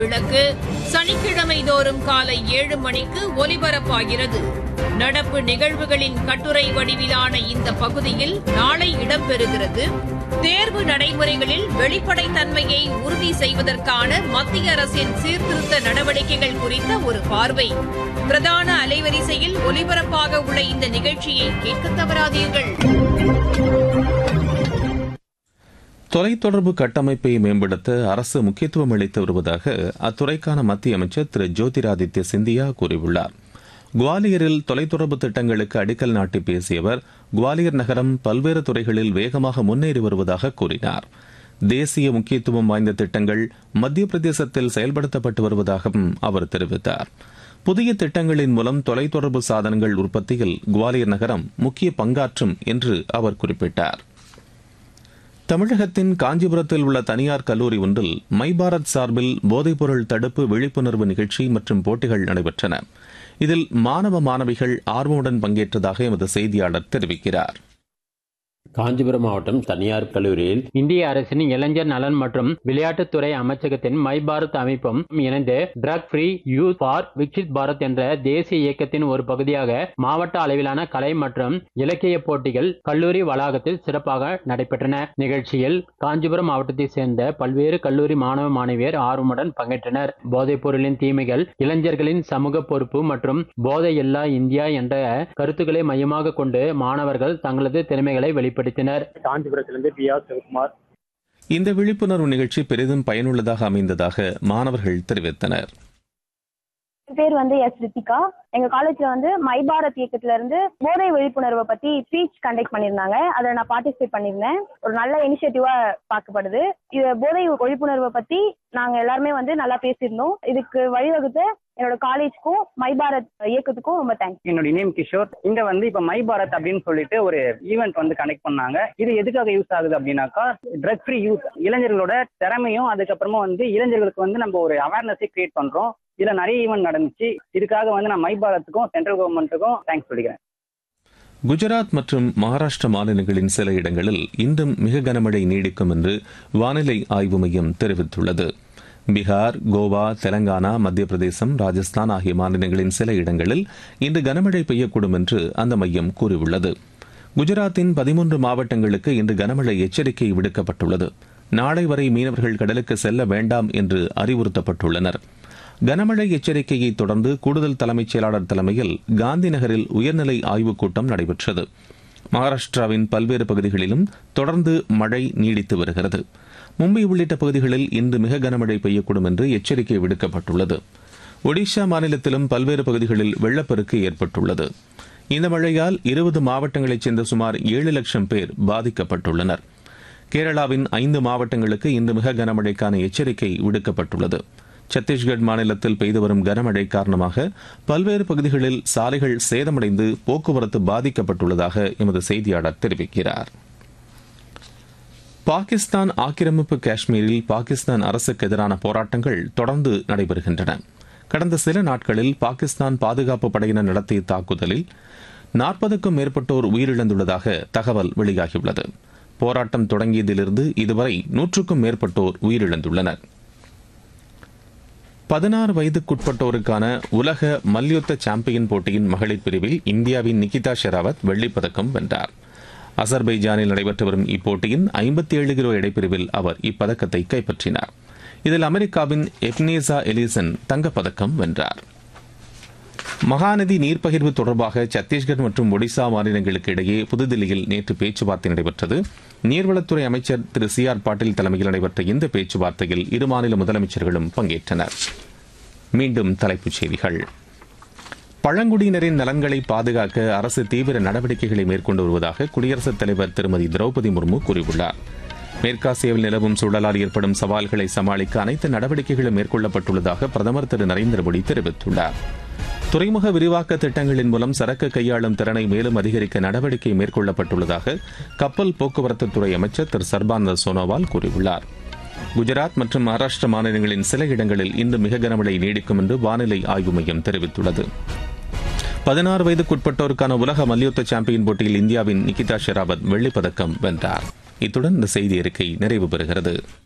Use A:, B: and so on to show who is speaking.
A: விளக்கு சனிக்கிழமை தோறும் காலை ஏழு மணிக்கு ஒலிபரப்பாகிறது நடப்பு நிகழ்வுகளின் கட்டுரை வடிவிலான இந்த பகுதியில் நாளை இடம்பெறுகிறது தேர்வு நடைமுறைகளில் வெளிப்படைத்தன்மையை உறுதி செய்வதற்கான மத்திய அரசின் சீர்திருத்த நடவடிக்கைகள் குறித்த ஒரு பார்வை பிரதான அலைவரிசையில் ஒலிபரப்பாக உள்ள இந்த நிகழ்ச்சியை கேட்க தவறாதீர்கள்
B: தொலைத்தொடர்பு கட்டமைப்பை மேம்படுத்த அரசு முக்கியத்துவம் அளித்து வருவதாக அத்துறைக்கான மத்திய அமைச்சர் திரு ஜோதிராதித்ய சிந்தியா கூறியுள்ளார் குவாலியரில் தொலைத்தொடர்பு திட்டங்களுக்கு அடிக்கல் நாட்டி பேசிய அவர் குவாலியர் நகரம் பல்வேறு துறைகளில் வேகமாக முன்னேறி வருவதாக கூறினார் தேசிய முக்கியத்துவம் வாய்ந்த திட்டங்கள் மத்திய பிரதேசத்தில் செயல்படுத்தப்பட்டு வருவதாகவும் அவர் தெரிவித்தார் புதிய திட்டங்களின் மூலம் தொலைத்தொடர்பு சாதனங்கள் உற்பத்தியில் குவாலியர் நகரம் முக்கிய பங்காற்றும் என்று அவர் குறிப்பிட்டார் தமிழகத்தின் காஞ்சிபுரத்தில் உள்ள தனியார் கல்லூரி ஒன்றில் மை பாரத் சார்பில் போதைப்பொருள் தடுப்பு விழிப்புணர்வு நிகழ்ச்சி மற்றும் போட்டிகள் நடைபெற்றன இதில் மாணவ மாணவிகள் ஆர்வமுடன் பங்கேற்றதாக எமது செய்தியாளர் தெரிவிக்கிறார்
C: காஞ்சிபுரம் மாவட்டம் தனியார் கல்லூரியில் இந்திய அரசின் இளைஞர் நலன் மற்றும் விளையாட்டுத்துறை அமைச்சகத்தின் மை பாரத் அமைப்பும் இணைந்து drug free youth for Viksit Bharat என்ற தேசிய இயக்கத்தின் ஒரு பகுதியாக மாவட்ட அளவிலான கலை மற்றும் இலக்கிய போட்டிகள் கல்லூரி வளாகத்தில் சிறப்பாக நடைபெற்றன நிகழ்ச்சியில் காஞ்சிபுரம் மாவட்டத்தை சேர்ந்த பல்வேறு கல்லூரி மாணவ மாணவியர் ஆர்வமுடன் பங்கேற்றனர் போதைப் பொருளின் தீமைகள் இளைஞர்களின் சமூக பொறுப்பு மற்றும் போதை இல்லா இந்தியா என்ற கருத்துக்களை மையமாக கொண்டு மாணவர்கள் தங்களது திறமைகளை வெளிப்படுத்தினர்
D: காஞ்சிபுரத்திலிருந்து பி ஆர் சிவகுமார்
B: இந்த விழிப்புணர்வு நிகழ்ச்சி பெரிதும் பயனுள்ளதாக அமைந்ததாக மாணவர்கள் தெரிவித்தனர்
E: என் பேர் வந்து எஸ் ரித்திகா எங்க காலேஜ்ல வந்து மை பாரத் இயக்கத்துல இருந்து போதை விழிப்புணர்வை பத்தி ஸ்பீச் கண்டக்ட் பண்ணியிருந்தாங்க அதுல நான் பார்ட்டிசிபேட் பண்ணியிருந்தேன் ஒரு நல்ல இனிஷியேட்டிவா பார்க்கப்படுது இது போதை விழிப்புணர்வை பத்தி நாங்க எல்லாருமே வந்து நல்லா பேசியிருந்தோம் இதுக்கு வழிவகுத்த என்னோட காலேஜ்க்கும் மை பாரத் இயக்கத்துக்கும் ரொம்ப தேங்க்ஸ்
D: என்னோட நேம் கிஷோர் இங்க வந்து இப்ப மை பாரத் அப்படின்னு சொல்லிட்டு ஒரு ஈவெண்ட் வந்து கனெக்ட் பண்ணாங்க இது எதுக்காக யூஸ் ஆகுது அப்படின்னாக்கா ட்ரக் ஃப்ரீ யூத் இளைஞர்களோட திறமையும் அதுக்கப்புறமா வந்து இளைஞர்களுக்கு வந்து நம்ம ஒரு அவேர்னஸை கிரியேட் பண்றோம் இதுல நிறைய ஈவெண்ட் நடந்துச்சு இதுக்காக வந்து நான் மை பாரத்துக்கும் சென்ட்ரல் கவர்மெண்ட்டுக்கும் தேங்க்ஸ் சொல்லிக்கிறேன்
B: குஜராத் மற்றும் மகாராஷ்டிர மாநிலங்களின் சில இடங்களில் இன்றும் மிக கனமழை நீடிக்கும் என்று வானிலை ஆய்வு மையம் தெரிவித்துள்ளது பீகார் கோவா தெலங்கானா மத்திய பிரதேசம் ராஜஸ்தான் ஆகிய மாநிலங்களின் சில இடங்களில் இன்று கனமழை பெய்யக்கூடும் என்று அந்த மையம் கூறியுள்ளது குஜராத்தின் பதிமூன்று மாவட்டங்களுக்கு இன்று கனமழை எச்சரிக்கை விடுக்கப்பட்டுள்ளது நாளை வரை மீனவர்கள் கடலுக்கு செல்ல வேண்டாம் என்று அறிவுறுத்தப்பட்டுள்ளனர் கனமழை எச்சரிக்கையை தொடர்ந்து கூடுதல் தலைமைச் செயலாளர் தலைமையில் காந்தி நகரில் உயர்நிலை ஆய்வுக் கூட்டம் நடைபெற்றது மகாராஷ்டிராவின் பல்வேறு பகுதிகளிலும் தொடர்ந்து மழை நீடித்து வருகிறது மும்பை உள்ளிட்ட பகுதிகளில் இன்று மிக கனமழை பெய்யக்கூடும் என்று எச்சரிக்கை விடுக்கப்பட்டுள்ளது ஒடிஷா மாநிலத்திலும் பல்வேறு பகுதிகளில் வெள்ளப்பெருக்கு ஏற்பட்டுள்ளது இந்த மழையால் இருபது மாவட்டங்களைச் சேர்ந்த சுமார் ஏழு லட்சம் பேர் பாதிக்கப்பட்டுள்ளனர் கேரளாவின் ஐந்து மாவட்டங்களுக்கு இன்று மிக கனமழைக்கான எச்சரிக்கை விடுக்கப்பட்டுள்ளது சத்தீஸ்கட் மாநிலத்தில் பெய்து வரும் கனமழை காரணமாக பல்வேறு பகுதிகளில் சாலைகள் சேதமடைந்து போக்குவரத்து பாதிக்கப்பட்டுள்ளதாக எமது செய்தியாளர் தெரிவிக்கிறார் பாகிஸ்தான் ஆக்கிரமிப்பு காஷ்மீரில் பாகிஸ்தான் அரசுக்கு எதிரான போராட்டங்கள் தொடர்ந்து நடைபெறுகின்றன கடந்த சில நாட்களில் பாகிஸ்தான் பாதுகாப்பு படையினர் நடத்திய தாக்குதலில் நாற்பதுக்கும் மேற்பட்டோர் உயிரிழந்துள்ளதாக தகவல் வெளியாகியுள்ளது போராட்டம் தொடங்கியதிலிருந்து இதுவரை நூற்றுக்கும் மேற்பட்டோர் உயிரிழந்துள்ளனர் பதினாறு வயதுக்குட்பட்டோருக்கான உலக மல்யுத்த சாம்பியன் போட்டியின் மகளிர் பிரிவில் இந்தியாவின் நிகிதா ஷெராவத் வெள்ளிப்பதக்கம் வென்றார் அசர்பைஜானில் நடைபெற்று வரும் இப்போட்டியின் ஐம்பத்தி ஏழு கிலோ எடைப்பிரிவில் அவர் இப்பதக்கத்தை கைப்பற்றினார் இதில் அமெரிக்காவின் எப்னேசா எலிசன் தங்கப்பதக்கம் வென்றார் மகாநதி நீர்ப்பகிர்வு தொடர்பாக சத்தீஸ்கர் மற்றும் ஒடிசா மாநிலங்களுக்கு இடையே புதுதில்லியில் நேற்று பேச்சுவார்த்தை நடைபெற்றது நீர்வளத்துறை அமைச்சர் திரு சி ஆர் பாட்டீல் தலைமையில் நடைபெற்ற இந்த பேச்சுவார்த்தையில் இரு மாநில முதலமைச்சர்களும் பங்கேற்றனர் மீண்டும் தலைப்புச் செய்திகள் பழங்குடியினரின் நலன்களை பாதுகாக்க அரசு தீவிர நடவடிக்கைகளை மேற்கொண்டு வருவதாக குடியரசுத் தலைவர் திருமதி திரௌபதி முர்மு கூறியுள்ளார் மேற்காசியாவில் நிலவும் சூழலால் ஏற்படும் சவால்களை சமாளிக்க அனைத்து நடவடிக்கைகளும் மேற்கொள்ளப்பட்டுள்ளதாக பிரதமர் திரு நரேந்திர மோடி தெரிவித்துள்ளார் துறைமுக விரிவாக்க திட்டங்களின் மூலம் சரக்கு கையாளும் திறனை மேலும் அதிகரிக்க நடவடிக்கை மேற்கொள்ளப்பட்டுள்ளதாக கப்பல் போக்குவரத்து துறை அமைச்சர் திரு சர்பானந்த சோனோவால் கூறியுள்ளார் குஜராத் மற்றும் மகாராஷ்டிர மாநிலங்களின் சில இடங்களில் இன்று மிக கனமழை நீடிக்கும் என்று வானிலை ஆய்வு மையம் தெரிவித்துள்ளது பதினாறு வயதுக்குட்பட்டோருக்கான உலக மல்யுத்த சாம்பியன் போட்டியில் இந்தியாவின் நிகிதா ஷெராவத் வெள்ளிப்பதக்கம் வென்றார் இத்துடன் இந்த செய்தி அறிக்கை நிறைவு பெறுகிறது